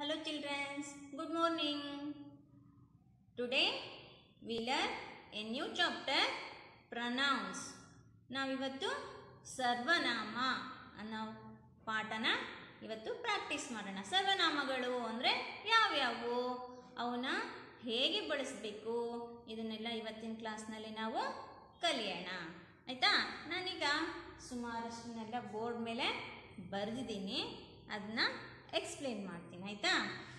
Hello children, good morning. Today we learn a new chapter pronouns. ನಾವಿವತ್ತು ಸರ್ವನಾಮ ಅನ್ನೋ ಪಾಠನ ಇವತ್ತು practice ಮಾಡೋಣ ಸರ್ವನಾಮಗಳು ಅಂದರೆ ಯಾವ್ಯಾವು ಅವನ್ನ ಹೇಗೆ ಬಳಸಬೇಕು ಇದನ್ನೆಲ್ಲ ಇವತ್ತಿನ ಕ್ಲಾಸ್ನಲ್ಲಿ ನಾವು ಕಲಿಯೋಣ ಆಯಿತಾ ನಾನೀಗ ಸುಮಾರಷ್ಟನ್ನೆಲ್ಲ ಬೋರ್ಡ್ ಮೇಲೆ ಬರೆದಿದ್ದೀನಿ ಅದನ್ನ ಎಕ್ಸ್ಪ್ಲೇನ್ ಮಾಡ್ತೀನಿ ಆಯಿತಾ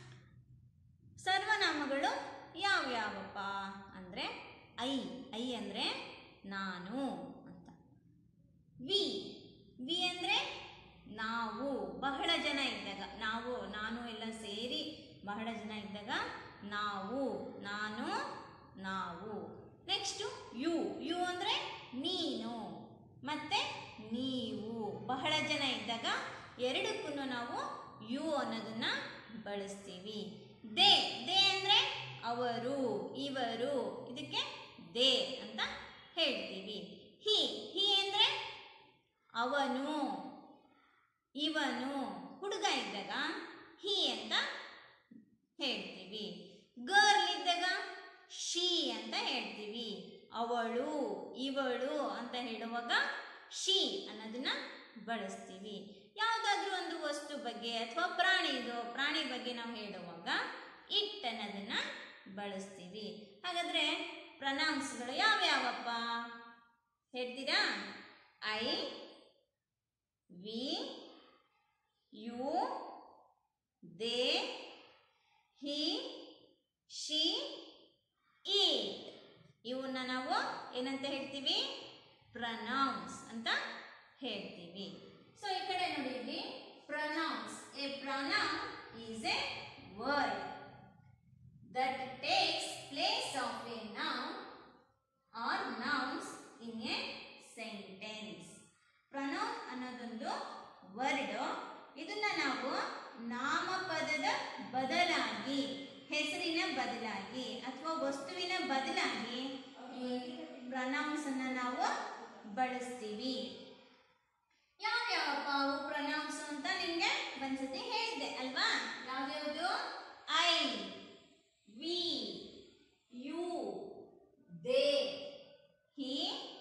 ಸರ್ವನಾಮಗಳು ಯಾವ್ಯಾವಪ್ಪ ಅಂದರೆ ಐ ಐ ಅಂದರೆ ನಾನು ಅಂತ ವಿ ವಿ ಅಂದರೆ ನಾವು ಬಹಳ ಜನ ಇದ್ದಾಗ ನಾವು ನಾನು ಎಲ್ಲ ಸೇರಿ ಬಹಳ ಜನ ಇದ್ದಾಗ ನಾವು ನಾನು ನಾವು ನೆಕ್ಸ್ಟು ಯು ಯು ಅಂದರೆ ನೀನು ಮತ್ತೆ ನೀವು ಬಹಳ ಜನ ಇದ್ದಾಗ ಎರಡಕ್ಕೂ ನಾವು ಯು ಅನ್ನೋದನ್ನ ಬಳಸ್ತೀವಿ ದೇ ದೇ ಅಂದರೆ ಅವರು ಇವರು ಇದಕ್ಕೆ ದೇ ಅಂತ ಹೇಳ್ತೀವಿ ಹಿ ಹಿ ಅಂದರೆ ಅವನು ಇವನು ಹುಡುಗ ಇದ್ದಾಗ ಹಿ ಅಂತ ಹೇಳ್ತೀವಿ ಗರ್ಲ್ ಇದ್ದಾಗ ಶಿ ಅಂತ ಹೇಳ್ತೀವಿ ಅವಳು ಇವಳು ಅಂತ ಹೇಳುವಾಗ ಶಿ ಅನ್ನೋದನ್ನ ಬಳಸ್ತೀವಿ ಯಾವುದಾದ್ರೂ ಒಂದು ವಸ್ತು ಬಗ್ಗೆ ಅಥವಾ ಪ್ರಾಣಿದು ಪ್ರಾಣಿ ಬಗ್ಗೆ ನಾವು ಹೇಳುವಾಗ ಇಟ್ ಅನ್ನೋದನ್ನ ಬಳಸ್ತೀವಿ ಹಾಗಾದ್ರೆ ಪ್ರನೌನ್ಸ್ಗಳು ಯಾವ್ಯಾವಪ್ಪ ಹೇಳ್ತೀರಾ I we you they he she it ಇವನ್ನ ನಾವು ಏನಂತ ಹೇಳ್ತೀವಿ ಪ್ರನೌನ್ಸ್ ಅಂತ ಹೇಳ್ತೀವಿ ಸೊ ಈ ಕಡೆ ನೋಡಿ ಇಲ್ಲಿ pronouns a pronoun is a word that takes place of a noun or nouns in a sentence pronoun ಅನ್ನೋದೊಂದು ವರ್ಡ್ ಇದನ್ನ ನಾವು ನಾಮಪದದ ಬದಲಾಗಿ ಹೆಸರಿನ ಬದಲಾಗಿ ಅಥವಾ ವಸ್ತುವಿನ ಬದಲಾಗಿ ಈ ಪ್ರನೌನ್ಸ್ ಅನ್ನ ನಾವು ಬಳಸ್ತೀವಿ ಯಾವ್ಯಾವಪ್ಪ ಅವು ಪ್ರನೌನ್ಸ್ ಅಂತ ನಿಮ್ಗೆ ಒಂದ್ಸತಿ ಹೇಳಿದ್ದೆ ಅಲ್ವಾ ಯಾವ್ಯಾವುದು I we you they he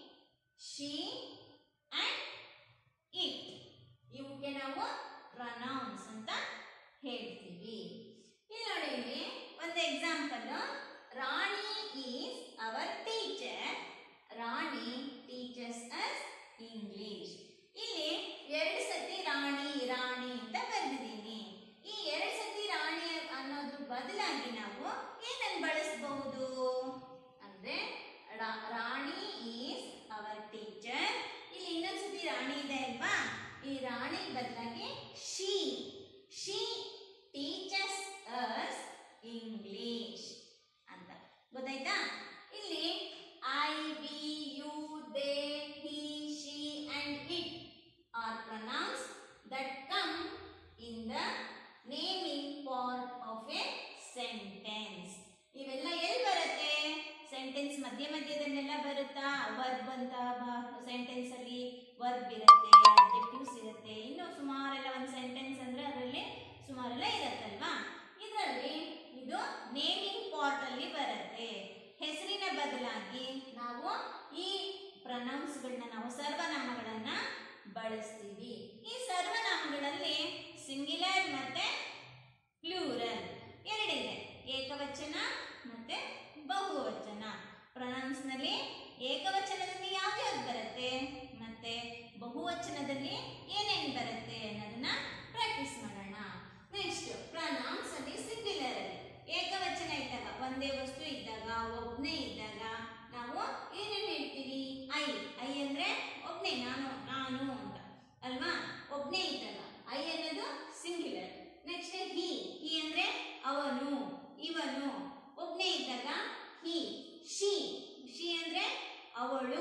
she and it ಇವಕ್ಕೆ ನಾವು ಪ್ರನೌನ್ಸ್ ಅಂತ ಹೇಳ್ತೀವಿ ಇಲ್ಲಿ ನೋಡಿ ಇಲ್ಲಿ ಒಂದು example Rani is our teacher Rani teaches us English ಇಲ್ಲಿ ಎರಡು ಸತಿ ರಾಣಿ ರಾಣಿ ಅಂತ ಬರೆದಿದ್ದೀನಿ ಈ ಎರಡು ಸತಿ ರಾಣಿ ಅನ್ನೋದ್ರ ಬದಲಾಗಿ ನಾವು ಏನನ್ನು ಬಳಸಬಹುದು ಅಂದ್ರೆ ರಾ- ರಾಣಿ ಈಸ್ ಅವರ್ ಟೀಚರ್ ಇಲ್ಲಿ ಇನ್ನೊಂದ್ಸತಿ ರಾಣಿ ಇದೆ ಅಲ್ವಾ ಈ ರಾಣಿ ಬದಲಾಗಿ she she teaches us English ಅಂತ ಗೊತ್ತಾಯ್ತಾ ಇಲ್ಲಿ I we you they he she and it are pronouns that come in the naming part of a sentence ಇವೆಲ್ಲ ಎಲ್ಲಿ ಬರುತ್ತೆ ಸೆಂಟೆನ್ಸ್ ಮಧ್ಯ ಮಧ್ಯದಲ್ಲೆಲ್ಲ ಬರುತ್ತಾ ವರ್ಬ್ ಅಂತ ಸೆಂಟೆನ್ಸ್ ಅಲ್ಲಿ ವರ್ಬ್ ಇರುತ್ತೆ ಅಡ್ಜೆಕ್ಟಿವ್ಸ್ ಇರುತ್ತೆ ಇನ್ನು ಸುಮಾರೆಲ್ಲ ಒಂದು ಸೆಂಟೆನ್ಸ್ ಅಂದ್ರೆ ಅದರಲ್ಲಿ ಸುಮಾರೆಲ್ಲ ಇರುತ್ತಲ್ವಾ ಇದರಲ್ಲಿ ಇದು ನೇಮಿಂಗ್ ಪಾರ್ಟ್ ಅಲ್ಲಿ ಬರುತ್ತೆ ಹೆಸರಿನ ಬದಲಾಗಿ ನಾವು ಈ ಪ್ರನೌನ್ಸ್ಗಳನ್ನ ನಾವು ಸರ್ವನಾಮಗಳನ್ನ ಬಳಸ್ತೀವಿ ಈ ಸರ್ವನಾಮಗಳಲ್ಲಿ ಸಿಂಗ್ಯುಲರ್ ಮತ್ತೆ ಪ್ಲೂರಲ್ ಎರಡಿದೆ ಏಕವಚನ ಮತ್ತೆ ಬಹುವಚನ ಪ್ರೊನೌನ್ಸ್ ನಲ್ಲಿ ಏಕವಚನದಲ್ಲಿ ಯಾವ್ಯಾವ್ದು ಬರುತ್ತೆ ಮತ್ತೆ ಬಹುವಚನದಲ್ಲಿ ಏನೇನು ಬರುತ್ತೆ ಅನ್ನೋದನ್ನ ಪ್ರಾಕ್ಟೀಸ್ ಮಾಡೋಣ ನೆಕ್ಸ್ಟ್ ಪ್ರೊನೌನ್ಸ್ ಅಲ್ಲಿ ಸಿಂಗ್ಯುಲರ್ ಅಲ್ಲಿ ಏಕವಚನ ಇದ್ದಾಗ ಒಂದೇ ವಸ್ತು ಇದ್ದಾಗ ಒಬ್ನೇ ಇದ್ದಾಗ ನಾವು ಏನೇನು ಹೇಳ್ತೀವಿ ಐ ಐ ಅಂದ್ರೆ ಒಬ್ನೇ ನಾನು ನಾನು ಅಂತ ಅಲ್ವಾ ಒಬ್ನೇ ಇದ್ದಾಗ ಐ ಅನ್ನೋದು ಸಿಂಗ್ಯುಲರ್ ನೆಕ್ಸ್ಟ್ ಹಿ ಹಿ ಅಂದ್ರೆ ಅವನು ಇವನು ಒಬ್ನೇ ಇದ್ದಾಗ ಹಿ ಶಿ ಶಿ ಅಂದ್ರೆ ಅವಳು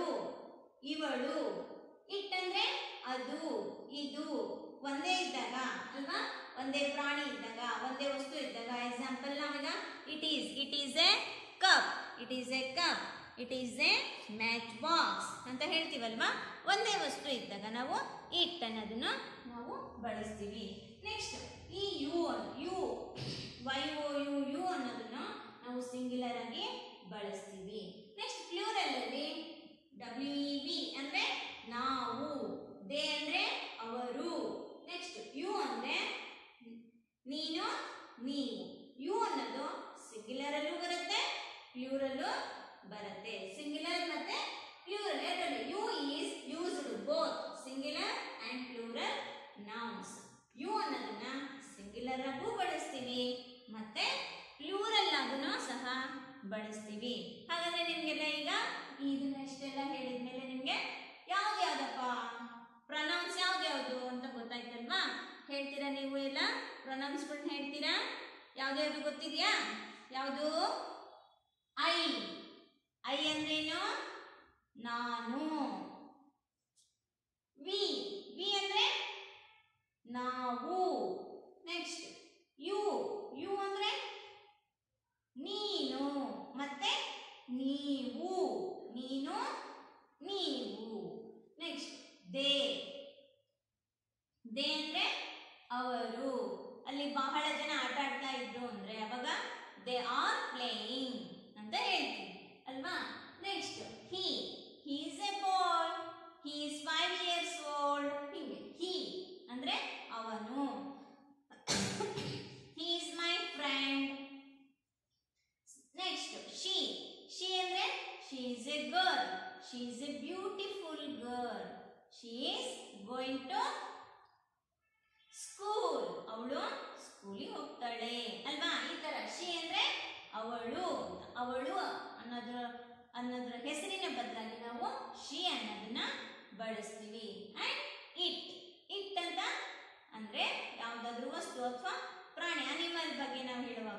ಇವಳು ಇಟ್ ಅಂದ್ರೆ ಅದು ಇದು ಒಂದೇ ಇದ್ದಾಗ ಅಲ್ವಾ ಒಂದೇ ಪ್ರಾಣಿ ಇದ್ದಾಗ ಒಂದೇ ವಸ್ತು ಇದ್ದಾಗ ಎಕ್ಸಾಂಪಲ್ ನಾವೀಗ it is it is a cup it is a cup it is a match box ಅಂತ ಹೇಳ್ತೀವಲ್ವಾ ಒಂದೇ ವಸ್ತು ಇದ್ದಾಗ ನಾವು ಇಟ್ ಅನ್ನೋದನ್ನ ನಾವು ಬಳಸ್ತೀವಿ ನೆಕ್ಸ್ಟ್ ಈ ಯು ಯು ನೀನು ನೀವು ಯು ಅನ್ನೋದು ಸಿಂಗ್ಯುಲರ್ ಅಲ್ಲೂ ಬರುತ್ತೆ ಪ್ಲೂರಲ್ಲೂ ಬರುತ್ತೆ ಸಿಂಗ್ಯುಲರ್ ಮತ್ತೆ ಪ್ಲೂರಲ್ ಎರಡರಲ್ಲೂ you is used both singular and plural nouns you ಅನ್ನೋದನ್ನ ಸಿಂಗ್ಯುಲರ್ ಆಗೂ ಬಳಸ್ತೀವಿ ಮತ್ತೆ ಪ್ಲೂರಲ್ ಆಗೂ ಸಹ ಬಳಸ್ತೀವಿ ಹಾಗಾದ್ರೆ ನಿಮ್ಗೆಲ್ಲ ಈಗ ಇದನ್ನ ಇಷ್ಟೆಲ್ಲ ಹೇಳಿದ್ಮೇಲೆ ನಿಮ್ಗೆ ಯಾವ್ದು ಯಾವ್ದಪ್ಪ ಪ್ರೊನೌನ್ಸ್ ಯಾವ್ದು ಯಾವ್ದು ಅಂತ ಗೊತ್ತಾಯ್ತಲ್ವಾ ಹೇಳ್ತೀರಾ ನೀವು ಎಲ್ಲ ಪ್ರೊನೌನ್ಸ್ಗಳನ್ನ ಹೇಳ್ತೀರಾ ಯಾವ್ದ್ಯಾವ್ದು ಗೊತ್ತಿದ್ಯಾ ಯಾವುದು ಐ ಐ ಅಂದ್ರೇನು ನಾನು ವಿ ವಿ ಅಂದ್ರೆ ನಾವು ನೆಕ್ಸ್ಟ್ ಯು ಯು ಅಂದ್ರೆ ನೀನು ಮತ್ತೆ ನೀವು ನೀನು ನೀವು ನೆಕ್ಸ್ಟ್ ದೇ ದೇ ಅಂದ್ರೆ ಅವರು ಅಲ್ಲಿ ಬಹಳ ಜನ ಆಟ ಆಡ್ತಾ ಇದ್ರು ಅಂದ್ರೆ ಅವಾಗ ದೇ ಆರ್ ಪ್ಲೇಯಿಂಗ್ ಅಂತ ಹೇಳ್ತೀವಿ ಅಲ್ವಾ next he he is a boy he is five years old ಹಿಂಗೆ ಹಿ ಅಂದ್ರೆ ಅವನು he is my friend next she she ಅಂದ್ರೆ she is a girl she is a beautiful girl she is going to school ಅವಳು ಸ್ಕೂಲಿಗೆ ಹೋಗ್ತಾಳೆ ಅಲ್ವಾ ಈ ತರ ಶಿ ಅಂದ್ರೆ ಅವಳು ಅವಳು ಅನ್ನೋದ್ರ ಅನ್ನೋದ್ರ ಹೆಸರಿನ ಬದಲಾಗಿ ನಾವು ಶಿ ಅನ್ನೋದನ್ನ ಬಳಸ್ತೀವಿ ಅಂಡ್ ಇಟ್ ಇಟ್ ಅಂತ ಅಂದ್ರೆ ಯಾವ್ದಾದ್ರು ವಸ್ತು ಅಥವಾ ಪ್ರಾಣಿ ಅನಿಮಲ್ ಬಗ್ಗೆ ನಾವು ಹೇಳುವಾಗ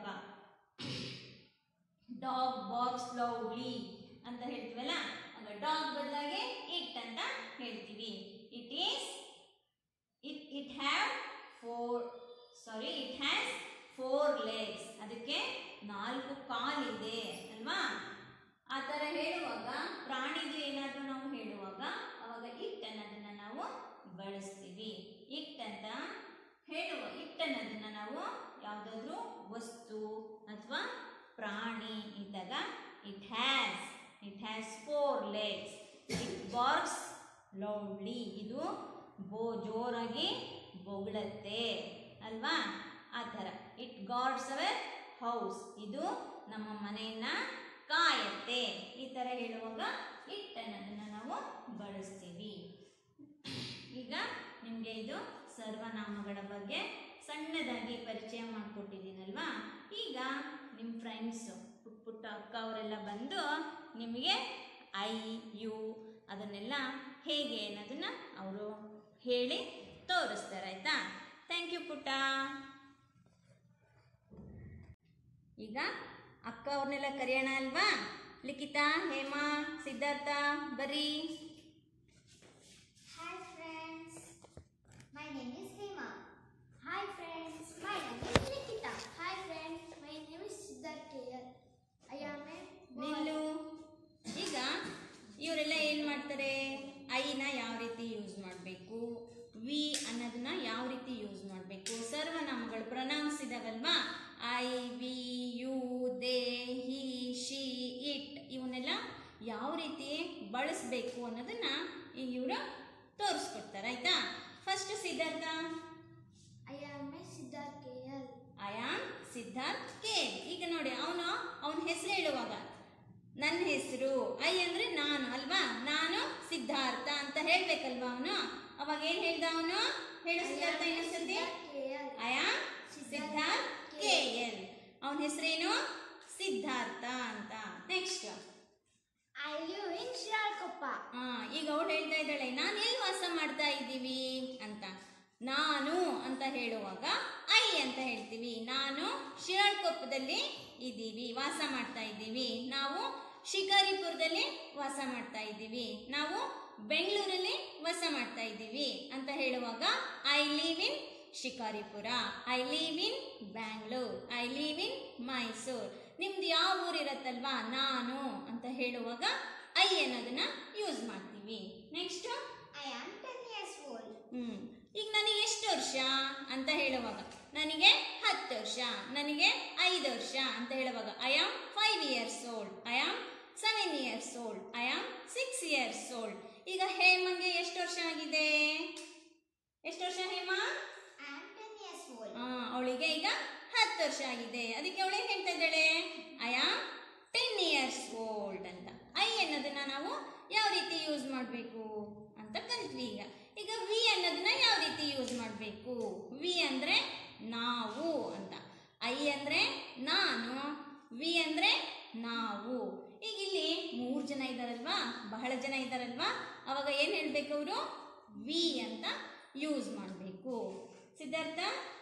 ಡಾಗ್ ಬಾಕ್ಸ್ ಲೌಡ್ಲಿ ಅಂತ ಹೇಳ್ತೀವಲ್ಲ ಆಗ ಡಾಗ್ ಬದಲಾಗಿ ಇಟ್ ಅಂತ ಹೇಳ್ತೀವಿ it is it it have four sorry it has four legs ಅದಕ್ಕೆ ನಾಲ್ಕು ಕಾಲಿದೆ ಅಲ್ವಾ ಆ ಥರ ಹೇಳುವಾಗ ಪ್ರಾಣಿದು ಏನಾದರೂ ನಾವು ಹೇಳುವಾಗ ಅವಾಗ ಇಟ್ ಅನ್ನೋದನ್ನ ನಾವು ಬಳಸ್ತೀವಿ ಇಟ್ ಅಂತ ಹೇಳುವ ಇಟ್ ಅನ್ನೋದನ್ನ ನಾವು ಯಾವುದಾದ್ರೂ ವಸ್ತು ಅಥವಾ ಪ್ರಾಣಿ ಇದ್ದಾಗ it has it has four legs it barks loudly ಇದು ಬೋ ಜೋರಾಗಿ ಬೊಗಳುತ್ತೆ ಅಲ್ವಾ ಆ ಥರ ಇಟ್ ಗಾಡ್ಸ್ ಅವರ್ ಹೌಸ್ ಇದು ನಮ್ಮ ಮನೆಯನ್ನ ಕಾಯತ್ತೆ ಈ ಥರ ಹೇಳುವಾಗ ಇಟ್ ಅನ್ನೋದನ್ನ ನಾವು ಬಳಸ್ತೀವಿ ಈಗ ನಿಮಗೆ ಇದು ಸರ್ವನಾಮಗಳ ಬಗ್ಗೆ ಸಣ್ಣದಾಗಿ ಪರಿಚಯ ಮಾಡಿಕೊಟ್ಟಿದ್ದೀನಲ್ವಾ ಈಗ ನಿಮ್ಮ ಫ್ರೆಂಡ್ಸು ಪುಟ್ಟ ಪುಟ್ಟ ಅಕ್ಕ ಅವರೆಲ್ಲ ಬಂದು ನಿಮಗೆ ಐ ಯು ಅದನ್ನೆಲ್ಲ ಹೇಗೆ ಅನ್ನೋದನ್ನ ಅವರು ಹೇಳಿ ತೋರಿಸ್ತಾರೆ ಆಯ್ತಾ ಥ್ಯಾಂಕ್ ಯು ಪುಟ್ಟ ಈಗ ಅಕ್ಕ ಅವ್ರನ್ನೆಲ್ಲ ಕರೆಯೋಣ ಅಲ್ವಾ ಲಿಖಿತಾ ಹೇಮಾ ಸಿದ್ಧಾರ್ಥ ಬರ್ರಿ Hi friends, my name is Hema. Hi friends, my name is Nikita. Hi friends, my name is Siddharth Kayal. I am a boy. ನಿಲ್ಲು ಈಗ ಇವರೆಲ್ಲ ಏನು ಮಾಡ್ತಾರೆ ಐನ ಯಾವ ರೀತಿ ಯೂಸ್ ಮಾಡಬೇಕು ವಿ ಅನ್ನೋದನ್ನ ಯಾವ ರೀತಿ ಯೂಸ್ ಮಾಡಬೇಕು ಸರ್ವನಾಮಗಳು ಪ್ರೊನೌನ್ಸ್ ಇದಾವಲ್ವಾ I we you they he she it ಇವನ್ನೆಲ್ಲ ಯಾವ ರೀತಿ ಬಳಸಬೇಕು ಅನ್ನೋದನ್ನ ಈಗ ಇವರು ತೋರಿಸ್ಕೊಡ್ತಾರೆ ಆಯ್ತಾ first Siddharth I am a Siddharth Kayal. I'm Siddharth K ಈಗ ನೋಡಿ ಅವನು ಅವನ ಹೆಸರು ಹೇಳುವಾಗ ನನ್ನ ಹೆಸರು ಐ ಅಂದ್ರೆ ನಾನು ಅಲ್ವಾ ನಾನು ಸಿದ್ಧಾರ್ಥ ಅಂತ ಹೇಳ್ಬೇಕಲ್ವಾ ಅವನು ಅವಾಗ ಏನ್ ಹೇಳ್ದ ಅವನು ಹೇಳು I ಸಿದ್ಧಾರ್ಥ am a ಇನ್ನೊಂದ್ಸತಿ Siddharth Kayal. I'm Siddharth K L ಅವನ ಹೆಸರೇನು ಸಿದ್ಧಾರ್ಥ ಅಂತ next I live in Shiralkoppa. ಆ, ಈಗ ಅವಳು ಹೇಳ್ತಾ ಇದ್ದಾಳೆ ನಾನು ಎಲ್ಲಿ ವಾಸ ಮಾಡ್ತಾ ಇದ್ದೀವಿ ಅಂತ ನಾನು ಅಂತ ಹೇಳುವಾಗ ಐ ಅಂತ ಹೇಳ್ತೀವಿ ನಾನು ಶಿರಾಳ್ಕೊಪ್ಪದಲ್ಲಿ ಇದ್ದೀವಿ ವಾಸ ಮಾಡ್ತಾ ಇದ್ದೀವಿ ನಾವು ಶಿಕಾರಿಪುರದಲ್ಲಿ ವಾಸ ಮಾಡ್ತಾ ಇದ್ದೀವಿ ನಾವು ಬೆಂಗಳೂರಲ್ಲಿ ವಾಸ ಮಾಡ್ತಾ ಇದ್ದೀವಿ ಅಂತ ಹೇಳುವಾಗ I live in Shikaripura I live in Bangalore I live in Mysore ನಿಮ್ದು ಯಾವ ಊರಿರತ್ತಲ್ವಾ ನಾನು ಅಂತ ಹೇಳುವಾಗ ಐ ಅನ್ನೋದನ್ನ ಯೂಸ್ ಮಾಡ್ತೀವಿ next I am 10 years old. Hmm ಈಗ ನನಗೆ ಎಷ್ಟು ವರ್ಷ ಅಂತ ಹೇಳುವಾಗ ನನಗೆ ಹತ್ತು ವರ್ಷ ನನಗೆ ಐದು ವರ್ಷ ಅಂತ ಹೇಳುವಾಗ I'm five years old I'm seven years old I'm six years old ಈಗ ಹೇಮಂಗೆ ಎಷ್ಟು ವರ್ಷ ಆಗಿದೆ ಎಷ್ಟು ವರ್ಷ ಹೇಮ I am 10 years old. ಅವಳಿಗೆ ಅವಳಿಗೆ ಈಗ ಹತ್ತು ವರ್ಷ ಆಗಿದೆ ಅದಕ್ಕೆ ಅವಳು ಏನ್ ಹೇಳ್ತಾ ಇದ್ದಾಳೆ I'm ten years old ಅಂತ ಐ ಅನ್ನೋದನ್ನ ನಾವು ಯಾವ ರೀತಿ ಯೂಸ್ ಮಾಡಬೇಕು ಅಂತ ಕಲ್ತ್ವಿ ಈಗ ಈಗ ವಿ ಅನ್ನೋದನ್ನ ಯಾವ ರೀತಿ ಯೂಸ್ ಮಾಡಬೇಕು ವಿ ಅಂದ್ರೆ ನಾವು ಅಂತ ಐ ಅಂದ್ರೆ ನಾನು ವಿ ಅಂದ್ರೆ ನಾವು ಈಗ ಇಲ್ಲಿ ಮೂರು ಜನ ಇದ್ದಾರಲ್ವಾ ಬಹಳ ಜನ ಇದ್ದಾರಲ್ವಾ ಅವಾಗ ಏನು ಹೇಳ್ಬೇಕು ಅವರು ವಿ ಅಂತ ಯೂಸ್ ಮಾಡಬೇಕು ಸಿದ್ಧಾರ್ಥ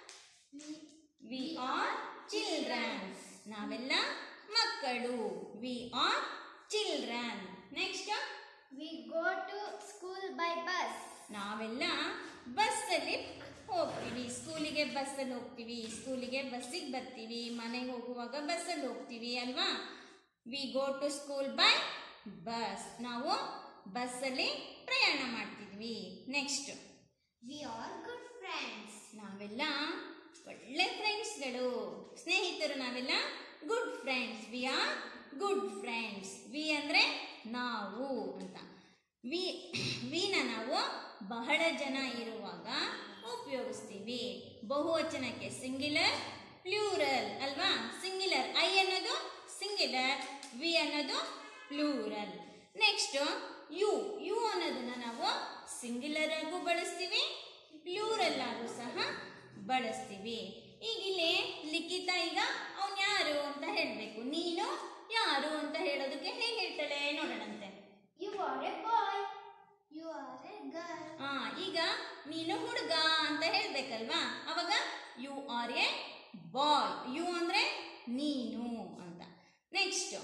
ವಿ ಆರ್ ಚಿಲ್ಡ್ರನ್ಸ್ ನಾವೆಲ್ಲ ಮಕ್ಕಳು we are children next We go to school by bus. ನಾವೆಲ್ಲ ಬಸ್ಸಲ್ಲಿ ಹೋಗ್ತೀವಿ ಸ್ಕೂಲಿಗೆ ಬಸ್ಸಲ್ಲಿ ಹೋಗ್ತೀವಿ ಸ್ಕೂಲಿಗೆ ಬಸ್ಸಿಗೆ ಬರ್ತೀವಿ ಮನೆಗೆ ಹೋಗುವಾಗ ಬಸ್ಸಲ್ಲಿ ಹೋಗ್ತೀವಿ ಅಲ್ವಾ we go to school by bus ನಾವು ಬಸ್ಸಲ್ಲಿ ಪ್ರಯಾಣ ಮಾಡ್ತಿದ್ವಿ next We are good friends. ನಾವೆಲ್ಲ ಒಳ್ಳೆ ಫ್ರೆಂಡ್ಸ್ಗಳು ಸ್ನೇಹಿತರು ನಾವೆಲ್ಲ good friends we are good friends we ಅಂದರೆ ನಾವು ಅಂತ ವಿ ವಿನ ನಾವು ಬಹಳ ಜನ ಇರುವಾಗ ಉಪಯೋಗಿಸ್ತೀವಿ ಬಹುವಚನಕ್ಕೆ ಸಿಂಗ್ಯುಲರ್ ಪ್ಲೂರಲ್ ಅಲ್ವಾ ಸಿಂಗ್ಯುಲರ್ ಐ ಅನ್ನೋದು ಸಿಂಗ್ಯುಲರ್ ವಿ ಅನ್ನೋದು ಪ್ಲೂರಲ್ ನೆಕ್ಸ್ಟ್ ಯು ಯು ಅನ್ನೋದನ್ನ ನಾವು ಸಿಂಗ್ಯುಲರ್ ಆಗು ಬಳಸ್ತೀವಿ ಪ್ಲೂರಲ್ ಆಗು ಸಹ ಬಳಸ್ತೀವಿ ಈಗ ಇಲ್ಲಿ ಲಿಖಿತ ಈಗ ಅವನ್ ಯಾರು ಅಂತ ಹೇಳಬೇಕು ನೀನು ಯಾರು ಅಂತ ಹೇಳೋದಕ್ಕೆ ಹೇಗೆ ಹೇಳ್ತಾಳೆ ನೋಡೋಣಂತೆ You are a boy. You are a girl. ಆ ಈಗ ನೀನು ಹುಡುಗ ಅಂತ ಹೇಳ್ಬೇಕಲ್ವಾ ಅವಾಗ you are a boy you ಅಂದ್ರೆ ನೀನು ಅಂತ ನೆಕ್ಸ್ಟ್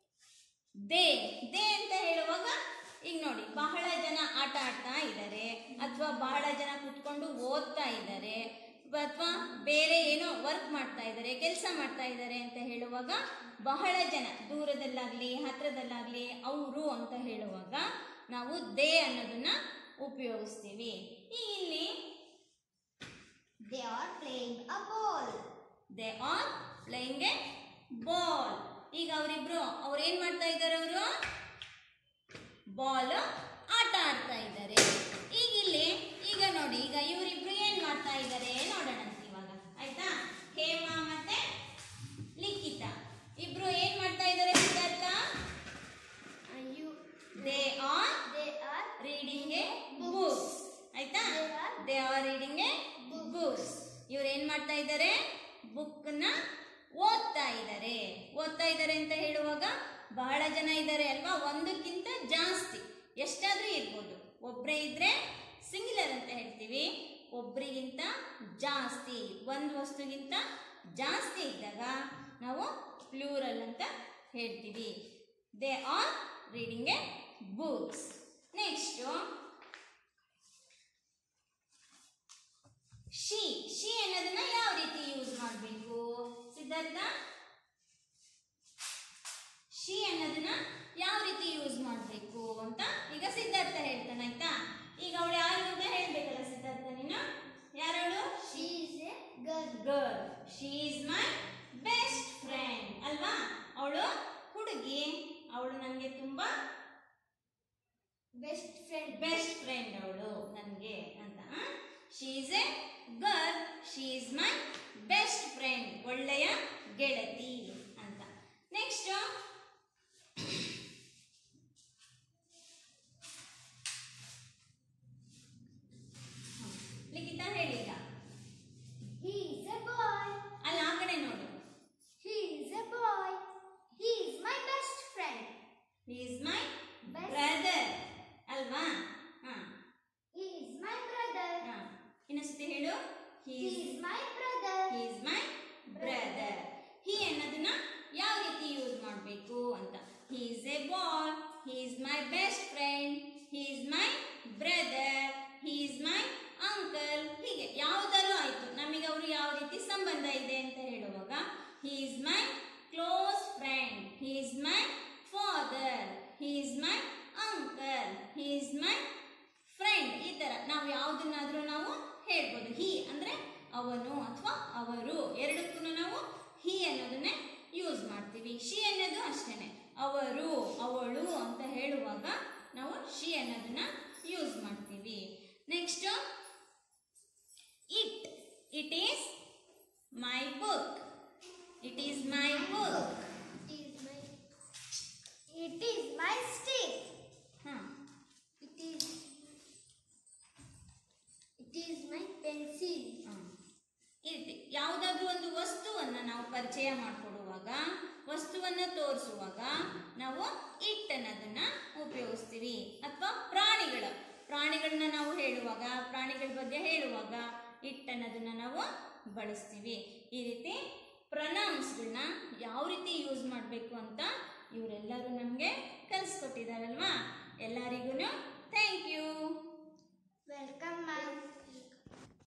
ದೇ ದೇ ಅಂತ ಹೇಳುವಾಗ ಈಗ ನೋಡಿ ಬಹಳ ಜನ ಆಟ ಆಡ್ತಾ ಇದ್ದಾರೆ ಅಥವಾ ಬಹಳ ಜನ ಕುತ್ಕೊಂಡು ಓದ್ತಾ ಇದ್ದಾರೆ ಅಥವಾ ಬೇರೆ ಏನೋ ವರ್ಕ್ ಮಾಡ್ತಾ ಇದ್ದಾರೆ ಕೆಲಸ ಮಾಡ್ತಾ ಇದ್ದಾರೆ ಅಂತ ಹೇಳುವಾಗ ಬಹಳ ಜನ ದೂರದಲ್ಲಾಗ್ಲಿ ಹತ್ರದಲ್ಲಾಗ್ಲಿ ಅವರು ಅಂತ ಹೇಳುವಾಗ ನಾವು ದೇ ಅನ್ನೋದನ್ನ ಉಪಯೋಗಿಸ್ತೀವಿ ಈಗ ಇಲ್ಲಿ They are playing a ball. They are playing a ball ಈಗ ಅವರಿಬ್ರು ಅವ್ರು ಏನ್ ಮಾಡ್ತಾ ಇದ್ದಾರೆ ಅವರು ಬಾಲ್ ಆಟ ಆಡ್ತಾ ಇದ್ದಾರೆ ಈಗ ಇಲ್ಲಿ ಈಗ ನೋಡಿ ಈಗ ಇವರಿಬ್ರು ಏನ್ ಮಾಡ್ತಾ ಇದ್ದಾರೆ ನೋಡೋಣ ಇವಾಗ ಆಯ್ತಾ ಹೇಮಾ ಮತ್ತೆ ಲಿಖಿತ ಇಬ್ರು ಏನ್ ಮಾಡ್ತಾ ಇದ್ದಾರೆ Siddharth And you. They are They are. Reading a books ಆಯ್ತಾ They are they are reading a books ಇವ್ರು ಏನ್ ಮಾಡ್ತಾ ಇದ್ದಾರೆ ಬುಕ್ ನ ಓದ್ತಾ ಇದ್ದಾರೆ ಓದ್ತಾ ಇದ್ದಾರೆ ಅಂತ ಹೇಳುವಾಗ ಬಹಳ ಜನ ಇದ್ದಾರೆ ಅಲ್ವಾ ಒಂದಕ್ಕಿಂತ ಜಾಸ್ತಿ ಎಷ್ಟಾದ್ರೂ ಇರ್ಬೋದು ಒಬ್ರೇ ಇದ್ರೆ ಸಿಂಗ್ಯುಲರ್ ಅಂತ ಹೇಳ್ತೀವಿ ಒಬ್ರಿಗಿಂತ ಜಾಸ್ತಿ ಒಂದು ವಸ್ತುಗಿಂತ ಜಾಸ್ತಿ ಇದ್ದಾಗ ನಾವು ಪ್ಲೂರಲ್ ಅಂತ ಹೇಳ್ತೀವಿ they are reading a books next she she ಅನ್ನೋದನ್ನ ಯಾವ ರೀತಿ ಯೂಸ್ ಮಾಡಬೇಕು ಸಿದ್ಧಾರ್ಥ ಶಿ ಅನ್ನೋದನ್ನ ಯಾವ ರೀತಿ ಯೂಸ್ ಮಾಡಬೇಕು ಅಂತ ಈಗ ಸಿದ್ಧಾರ್ಥ ಹೇಳ್ತಾನೆ ಆಯ್ತಾ ಈಗ ಅವಳು ಯಾರು ಅಂತ ಹೇಳ್ಬೇಕಲ್ಲ ಸಿದ್ಧಾರ್ಥ ನೀನು ಯಾರವಳು She is a girl. Girl she is my best friend ಅಲ್ವಾ ಅವಳು ಹುಡುಗಿ ಅವಳು ನನಗೆ ತುಂಬಾ Best friend. ಬೆಸ್ಟ್ ಫ್ರೆಂಡ್ ಅವಳು ನನಗೆ ಅಂತ she is a girl she is my best friend ಒಳ್ಳೆಯ ಗೆಳತಿ ಅಂತ ನೆಕ್ಸ್ಟ್ ಲಿಖಿತ ಹೇಳಿ ಈಗ He is a boy. ಅಲ್ಲಿ ಆ ಕಡೆ ನೋಡು He is a boy. He is my best friend. He is my Best. Brother ಅಲ್ವಾ ಹಾ He is my brother. ಹಾ ಇನ್ನೊಂದ್ಸತಿ ಹೇಳು he He is my brother. He is my brother he ಅನ್ನೋದನ್ನ ಯಾವ ರೀತಿ ಯೂಸ್ ಮಾಡಬೇಕು ಅಂತ he is a boy he is my best friend he is my brother he is my uncle ಹೀಗೆ ಯಾವ್ದಾರು ಆಯ್ತು ನಮಗೆ ಅವರು ಯಾವ ರೀತಿ ಸಂಬಂಧ ಇದೆ ಅಂತ ಹೇಳುವಾಗ he is my close friend he is my father he is my uncle he is my friend ಈ ತರ ನಾವು ಯಾವುದನ್ನಾದ್ರೂ ನಾವು ಹೇಳ್ಬೋದು ಹಿ ಅಂದ್ರೆ ಅವನು ಅಥವಾ ಅವರು ಎರಡಕ್ಕೂ ನಾವು ಹಿ ಅನ್ನೋದನ್ನೇ ಯೂಸ್ ಮಾಡ್ತೀವಿ ಶಿ ಅನ್ನೋದು ಅಷ್ಟೇನೆ ಅವರು ಅವಳು ಅಂತ ಹೇಳುವಾಗ my book it is my book It is my. It is my stick. ಹಾಂ It is. It is my pencil. ಈ ರೀತಿ ಯಾವುದಾದ್ರೂ ಒಂದು ವಸ್ತುವನ್ನು ನಾವು ಪರಿಚಯ ಮಾಡಿಕೊಡುವಾಗ ವಸ್ತುವನ್ನು ತೋರಿಸುವಾಗ ನಾವು ಇಟ್ ಅನ್ನೋದನ್ನ ಉಪಯೋಗಿಸ್ತೀವಿ ಅಥವಾ ಪ್ರಾಣಿಗಳ ಪ್ರಾಣಿಗಳನ್ನ ನಾವು ಹೇಳುವಾಗ ಪ್ರಾಣಿಗಳ ಬಗ್ಗೆ ಹೇಳುವಾಗ ಇಟ್ ಅನ್ನೋದನ್ನ ನಾವು ಬಳಸ್ತೀವಿ ಈ ರೀತಿ ಪ್ರೊನೌನ್ಸ್ಗಳನ್ನ ಯಾವ ರೀತಿ ಯೂಸ್ ಮಾಡಬೇಕು ಅಂತ ಇವರೆಲ್ಲರೂ ನಮಗೆ ಕಲಿಸ್ಕೊಟ್ಟಿದ್ದಾರಲ್ವಾ ಎಲ್ಲರಿಗೂ ಥ್ಯಾಂಕ್ ಯು Welcome, ma'am.